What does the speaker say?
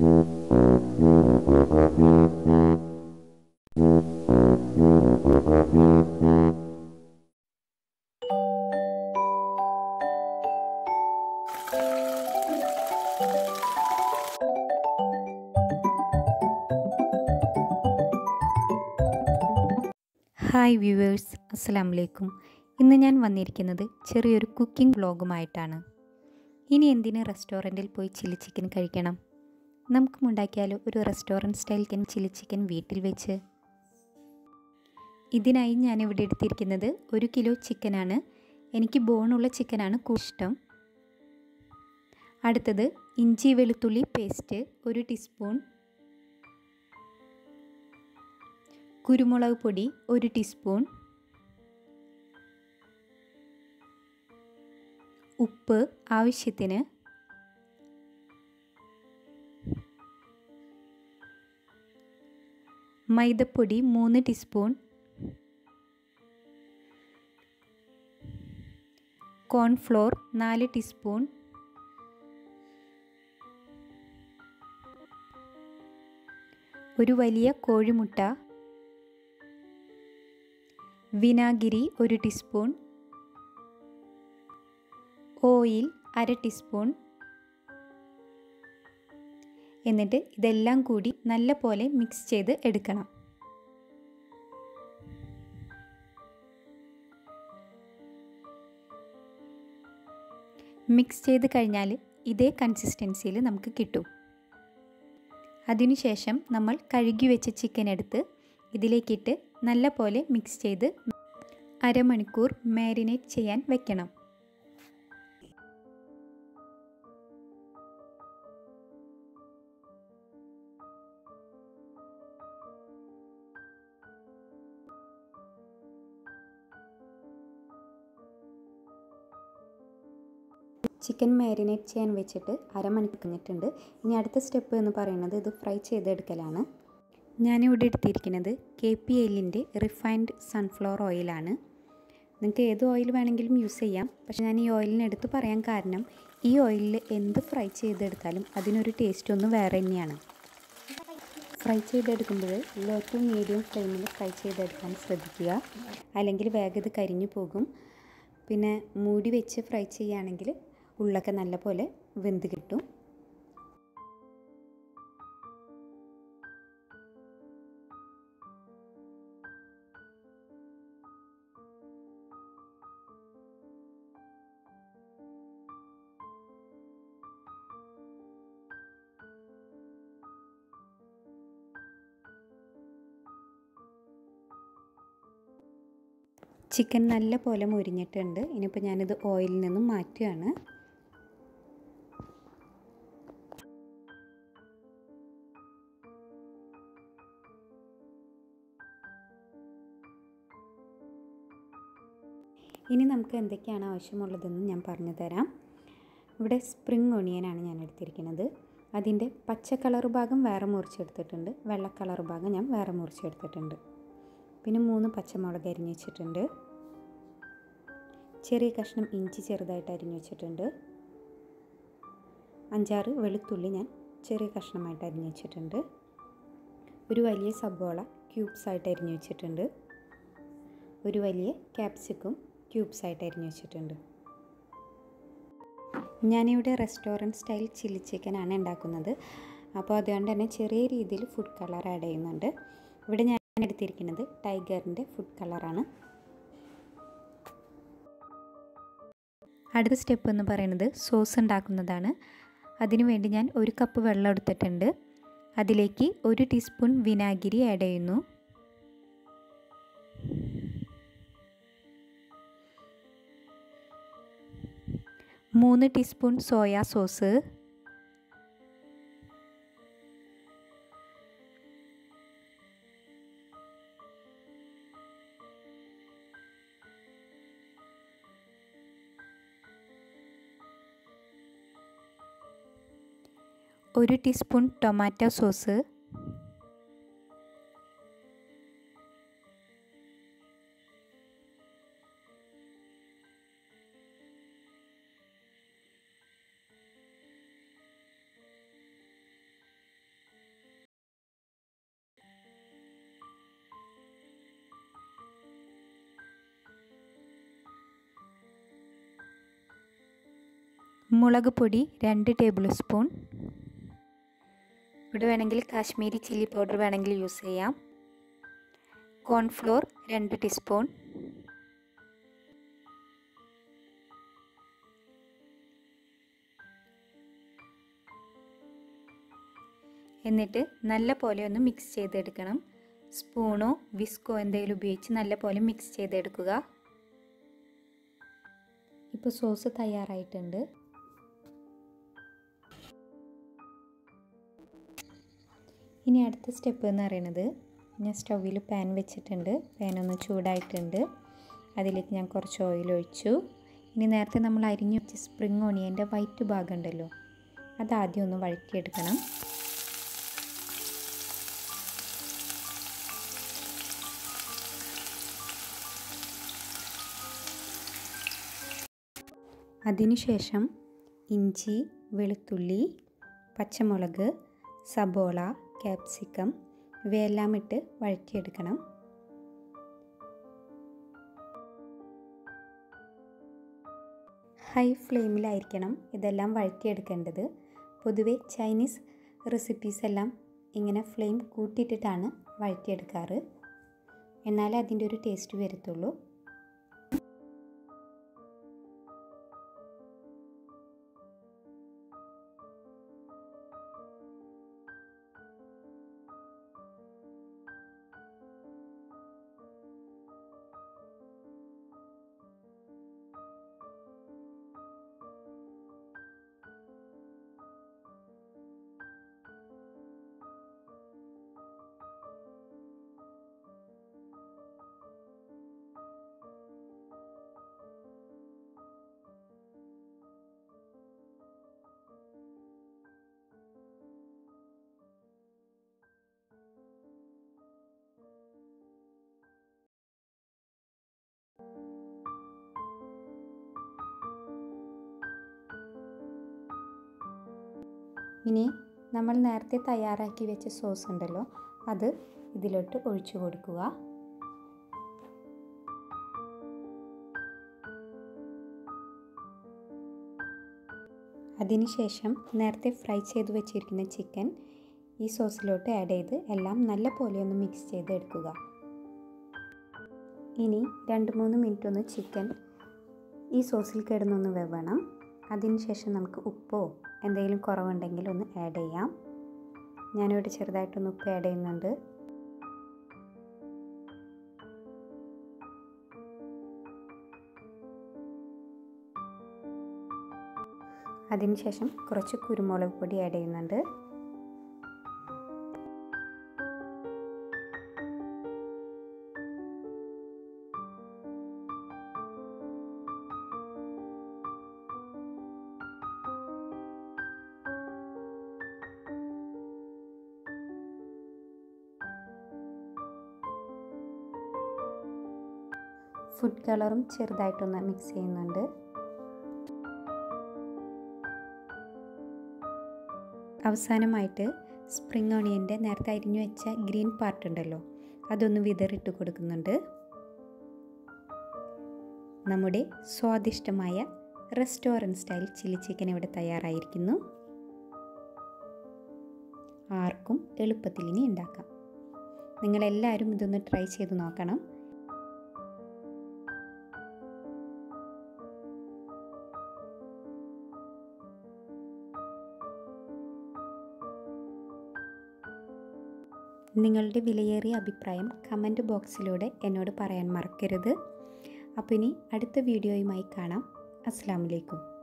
hi viewers അസ്സലാം വലൈക്കും ഇന്ന് ഞാൻ വന്നിരിക്കുന്നത് ചെറിയൊരു കുക്കിംഗ് വ്ളോഗുമായിട്ടാണ് ഇനി എന്തിന് റെസ്റ്റോറൻറ്റിൽ പോയി ചില്ലി ചിക്കൻ കഴിക്കണം നമുക്കും ഉണ്ടാക്കിയാലോ ഒരു റെസ്റ്റോറൻറ്റ് സ്റ്റൈൽ ചില്ലി ചിക്കൻ വീട്ടിൽ വെച്ച് ഇതിനായി ഞാൻ ഇവിടെ എടുത്തിരിക്കുന്നത് ഒരു കിലോ ചിക്കനാണ് എനിക്ക് ബോണുള്ള ചിക്കനാണ് ഇഷ്ടം അടുത്തത് ഇഞ്ചി വെളുത്തുള്ളി പേസ്റ്റ് ഒരു ടീസ്പൂൺ കുരുമുളക് പൊടി ഒരു ടീസ്പൂൺ ഉപ്പ് ആവശ്യത്തിന് മൈദപ്പൊടി മൂന്ന് ടീസ്പൂൺ കോൺഫ്ലോർ നാല് ടീസ്പൂൺ ഒരു വലിയ കോഴിമുട്ട വിനാഗിരി ഒരു ടീസ്പൂൺ ഓയിൽ അര ടീസ്പൂൺ എന്നിട്ട് ഇതെല്ലാം കൂടി നല്ല പോലെ മിക്സ് ചെയ്ത് എടുക്കണം മിക്സ് ചെയ്ത് കഴിഞ്ഞാൽ ഇതേ കൺസിസ്റ്റൻസിയിൽ നമുക്ക് കിട്ടും അതിനുശേഷം നമ്മൾ കഴുകി വെച്ച ചിക്കൻ എടുത്ത് ഇതിലേക്കിട്ട് നല്ല പോലെ മിക്സ് ചെയ്ത് അരമണിക്കൂർ മാരിനേറ്റ് ചെയ്യാൻ വെക്കണം ചിക്കൻ മാരിനേറ്റ് ചെയ്യാൻ വെച്ചിട്ട് അരമണിക്കൂർ കഴിഞ്ഞിട്ടുണ്ട് ഇനി അടുത്ത സ്റ്റെപ്പ് എന്ന് പറയുന്നത് ഇത് ഫ്രൈ ചെയ്തെടുക്കലാണ് ഞാനിവിടെ എടുത്തിരിക്കുന്നത് കെ പി എല്ലിൻ്റെ റിഫൈൻഡ് സൺഫ്ലവർ ഓയിലാണ് നിങ്ങൾക്ക് ഏത് ഓയിൽ വേണമെങ്കിലും യൂസ് ചെയ്യാം പക്ഷെ ഞാൻ ഈ ഓയിലിന് എടുത്ത് പറയാൻ കാരണം ഈ ഓയിലിൽ എന്ത് ഫ്രൈ ചെയ്തെടുത്താലും അതിനൊരു ടേസ്റ്റ് ഒന്ന് വേറെ തന്നെയാണ് ഫ്രൈ ചെയ്തെടുക്കുമ്പോൾ ലോ ടു മീഡിയം ഫ്ലെയിമിൽ ഫ്രൈ ചെയ്തെടുക്കാൻ ശ്രദ്ധിക്കുക അല്ലെങ്കിൽ വേഗം ഇത് കരിഞ്ഞു പോകും പിന്നെ മൂടി വെച്ച് ഫ്രൈ ചെയ്യുകയാണെങ്കിൽ ഉള്ളൊക്കെ നല്ലപോലെ വെന്ത് കിട്ടും ചിക്കൻ നല്ല പോലെ മുരിഞ്ഞിട്ടുണ്ട് ഇനിയിപ്പോൾ ഞാനിത് ഓയിലിൽ നിന്നും മാറ്റുകയാണ് ഇനി നമുക്ക് എന്തൊക്കെയാണ് ആവശ്യമുള്ളതെന്ന് ഞാൻ പറഞ്ഞു തരാം ഇവിടെ സ്പ്രിങ് ഒണിയനാണ് ഞാൻ എടുത്തിരിക്കുന്നത് അതിൻ്റെ പച്ച കളർ ഭാഗം വേറെ മുറിച്ചെടുത്തിട്ടുണ്ട് വെള്ള കളർ ഭാഗം ഞാൻ വേറെ മുറിച്ചെടുത്തിട്ടുണ്ട് പിന്നെ മൂന്ന് പച്ചമുളക് അരിഞ്ഞ് വെച്ചിട്ടുണ്ട് ചെറിയ കഷ്ണം ഇഞ്ചി ചെറുതായിട്ട് അരിഞ്ഞ് വെച്ചിട്ടുണ്ട് അഞ്ചാറ് വെളുത്തുള്ളി ഞാൻ ചെറിയ കഷ്ണമായിട്ട് അരിഞ്ഞ് വെച്ചിട്ടുണ്ട് ഒരു വലിയ സബോള ക്യൂബ്സ് ആയിട്ട് അരിഞ്ഞ് വെച്ചിട്ടുണ്ട് ഒരു വലിയ ക്യാപ്സിക്കും ക്യൂബ്സ് ആയിട്ട് അരിഞ്ഞ് വെച്ചിട്ടുണ്ട് ഞാനിവിടെ റെസ്റ്റോറൻറ്റ് സ്റ്റൈൽ ചില്ലി ചിക്കനാണ് ഉണ്ടാക്കുന്നത് അപ്പോൾ അതുകൊണ്ട് തന്നെ ചെറിയ രീതിയിൽ ഫുഡ് കളർ ആഡ് ചെയ്യുന്നുണ്ട് ഇവിടെ ഞാൻ എടുത്തിരിക്കുന്നത് ടൈഗറിൻ്റെ ഫുഡ് കളറാണ് അടുത്ത സ്റ്റെപ്പ് എന്ന് പറയുന്നത് സോസ് ഉണ്ടാക്കുന്നതാണ് അതിനുവേണ്ടി ഞാൻ ഒരു കപ്പ് വെള്ളം എടുത്തിട്ടുണ്ട് അതിലേക്ക് ഒരു ടീസ്പൂൺ വിനാഗിരി ആഡ് ചെയ്യുന്നു മൂന്ന് ടീസ്പൂൺ സോയാ സോസ് ഒരു ടീസ്പൂൺ ടൊമാറ്റോ സോസ് മുളക് പൊടി രണ്ട് ടേബിൾ സ്പൂൺ ഇവിടെ വേണമെങ്കിൽ കാശ്മീരി ചില്ലി പൗഡർ വേണമെങ്കിൽ യൂസ് ചെയ്യാം കോൺഫ്ലോർ രണ്ട് ടീസ്പൂൺ എന്നിട്ട് നല്ല പോലെ ഒന്ന് മിക്സ് ചെയ്തെടുക്കണം സ്പൂണോ വിസ്കോ എന്തെങ്കിലും ഉപയോഗിച്ച് നല്ല പോലെ മിക്സ് ചെയ്തെടുക്കുക ഇപ്പോൾ സോസ് തയ്യാറായിട്ടുണ്ട് ഇനി അടുത്ത സ്റ്റെപ്പ് എന്ന് പറയുന്നത് ഞാൻ സ്റ്റൗവിൽ പാൻ വെച്ചിട്ടുണ്ട് പാൻ ഒന്ന് ചൂടായിട്ടുണ്ട് അതിലേക്ക് ഞാൻ കുറച്ച് ഓയിൽ ഒഴിച്ചു ഇനി നേരത്തെ നമ്മൾ അരിഞ്ഞു വെച്ച സ്പ്രിങ് ഓണിയൻ്റെ വൈറ്റ് ഭാഗം ഉണ്ടല്ലോ അത് ആദ്യം ഒന്ന് വഴറ്റിയെടുക്കണം അതിനുശേഷം ഇഞ്ചി വെളുത്തുള്ളി പച്ചമുളക് സബോള ക്യാപ്സിക്കം ഇവയെല്ലാം ഇട്ട് വഴറ്റിയെടുക്കണം ഹൈ ഫ്ലെയിമിലായിരിക്കണം ഇതെല്ലാം വഴറ്റിയെടുക്കേണ്ടത് പൊതുവെ ചൈനീസ് റെസിപ്പീസ് എല്ലാം ഇങ്ങനെ ഫ്ലെയിം കൂട്ടിയിട്ടിട്ടാണ് വഴറ്റിയെടുക്കാറ് എന്നാലേ അതിൻ്റെ ഒരു ടേസ്റ്റ് വരത്തുള്ളൂ ഇനി നമ്മൾ നേരത്തെ തയ്യാറാക്കി വെച്ച സോസ് ഉണ്ടല്ലോ അത് ഇതിലോട്ട് ഒഴിച്ചു കൊടുക്കുക അതിനുശേഷം നേരത്തെ ഫ്രൈ ചെയ്ത് വെച്ചിരിക്കുന്ന ചിക്കൻ ഈ സോസിലോട്ട് ആഡ് ചെയ്ത് എല്ലാം നല്ല പോലെ ഒന്ന് മിക്സ് ചെയ്തെടുക്കുക ഇനി രണ്ട് മൂന്ന് മിനിറ്റ് ഒന്ന് ചിക്കൻ ഈ സോസിൽ കിടന്നൊന്ന് വെവണം അതിനുശേഷം നമുക്ക് ഉപ്പോ എന്തെങ്കിലും കുറവുണ്ടെങ്കിൽ ഒന്ന് ആഡ് ചെയ്യാം ഞാനിവിടെ ചെറുതായിട്ടൊന്ന് ഉപ്പ് ആഡ് ചെയ്യുന്നുണ്ട് അതിനുശേഷം കുറച്ച് കുരുമുളക് പൊടി ആഡ് ചെയ്യുന്നുണ്ട് ഫുഡ് കളറും ചെറുതായിട്ടൊന്ന് മിക്സ് ചെയ്യുന്നുണ്ട് അവസാനമായിട്ട് സ്പ്രിംഗ് ഓണിയൻ്റെ നേരത്തെ അരിഞ്ഞു വെച്ച ഗ്രീൻ പാർട്ട് ഉണ്ടല്ലോ അതൊന്ന് വിതറിട്ട് കൊടുക്കുന്നുണ്ട് നമ്മുടെ സ്വാദിഷ്ടമായ റെസ്റ്റോറൻറ്റ് സ്റ്റൈൽ ചില്ലി ചിക്കൻ ഇവിടെ തയ്യാറായിരിക്കുന്നു ആർക്കും എളുപ്പത്തിൽ ഇനി ഉണ്ടാക്കാം നിങ്ങളെല്ലാവരും ഇതൊന്ന് ട്രൈ ചെയ്ത് നോക്കണം നിങ്ങളുടെ വിലയേറിയ അഭിപ്രായം കമൻറ്റ് ബോക്സിലൂടെ എന്നോട് പറയാൻ മറക്കരുത് അപ്പോൾ ഇനി അടുത്ത വീഡിയോയുമായി കാണാം അസ്സാം വലൈക്കും